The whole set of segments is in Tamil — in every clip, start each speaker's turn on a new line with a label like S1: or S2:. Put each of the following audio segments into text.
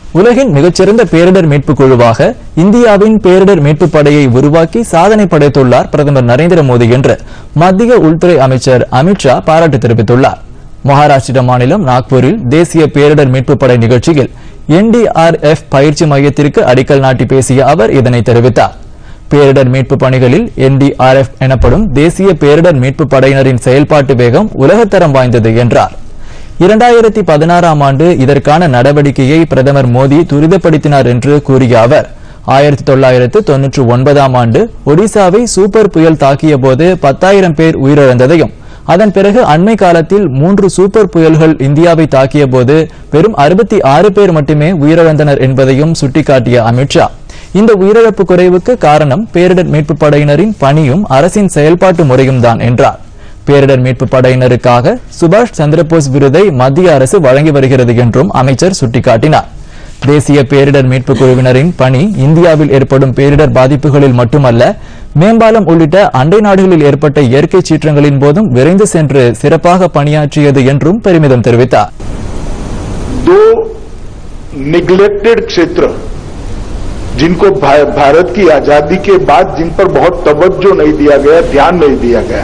S1: உலகின் மிகச்சிறந்த பேரிடர் மீட்பு குழுவாக இந்தியாவின் பேரிடர் மீட்பு படையை உருவாக்கி சாதனை படைத்துள்ளார் பிரதமர் நரேந்திர மோடி என்று மத்திய உள்துறை அமைச்சர் அமித்ஷா பாராட்டு தெரிவித்துள்ளார் மகாராஷ்டிர மாநிலம் நாக்பூரில் தேசிய பேரிடர் மீட்பு படை நிகழ்ச்சியில் என்டிஆர்எஃப் பயிற்சி மையத்திற்கு அடிக்கல் நாட்டி பேசிய அவர் இதனை தெரிவித்தார் பேரிடர் மீட்பு பணிகளில் என்டிஆர்எஃப் எனப்படும் தேசிய பேரிடர் மீட்பு படையினரின் செயல்பாட்டு வேகம் உலகத்தரம் வாய்ந்தது என்றார் இரண்டாயிரத்தி பதினாறாம் ஆண்டு இதற்கான நடவடிக்கையை பிரதமர் மோடி துரிதப்படுத்தினார் என்று கூறிய அவர் ஆயிரத்தி தொள்ளாயிரத்து தொன்னூற்று ஒன்பதாம் ஆண்டு ஒடிசாவை சூப்பர் புயல் தாக்கிய போது பத்தாயிரம் பேர் உயிரிழந்ததையும் அதன் பிறகு அண்மை காலத்தில் மூன்று சூப்பர் புயல்கள் இந்தியாவை தாக்கிய போது வெறும் அறுபத்தி ஆறு பேர் மட்டுமே உயிரிழந்தனர் என்பதையும் சுட்டிக்காட்டிய அமித்ஷா இந்த உயிரிழப்பு குறைவுக்கு காரணம் பேரிடர் மீட்பு படையினரின் பணியும் அரசின் செயல்பாட்டு முறையும் தான் என்றார் பேரிடர் மீட்பு படையினருக்காக சுபாஷ் சந்திரபோஸ் விருதை மத்திய அரசு வழங்கி வருகிறது என்றும் அமைச்சர் சுட்டிக்காட்டினார் தேசிய பேரிடர் மீட்பு குழுவினரின் பணி இந்தியாவில் ஏற்படும் பேரிடர் பாதிப்புகளில் மட்டுமல்ல மேம்பாலம் உள்ளிட்ட அண்டை நாடுகளில் ஏற்பட்ட இயற்கை சீற்றங்களின் போதும் விரைந்து சென்று சிறப்பாக பணியாற்றியது என்றும் பெருமிதம் தெரிவித்தார்
S2: दो निग्लेक्टेड क्षेत्र जिनको भा- भारत की आजादी के बाद जिन पर बहुत तवज्जो नहीं दिया गया ध्यान नहीं दिया गया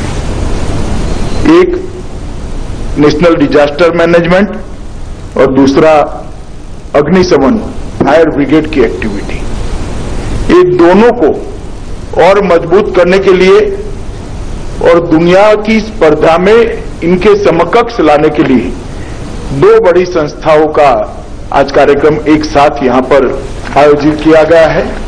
S2: एक नेशनल डिजास्टर मैनेजमेंट और दूसरा अग्निशमन फायर ब्रिगेड की एक्टिविटी ये दोनों को और मजबूत करने के लिए और दुनिया की स्पर्धा में इनके समकक्ष लाने के लिए दो बड़ी संस्थाओं का आज कार्यक्रम एक साथ यहां पर आयोजित किया गया है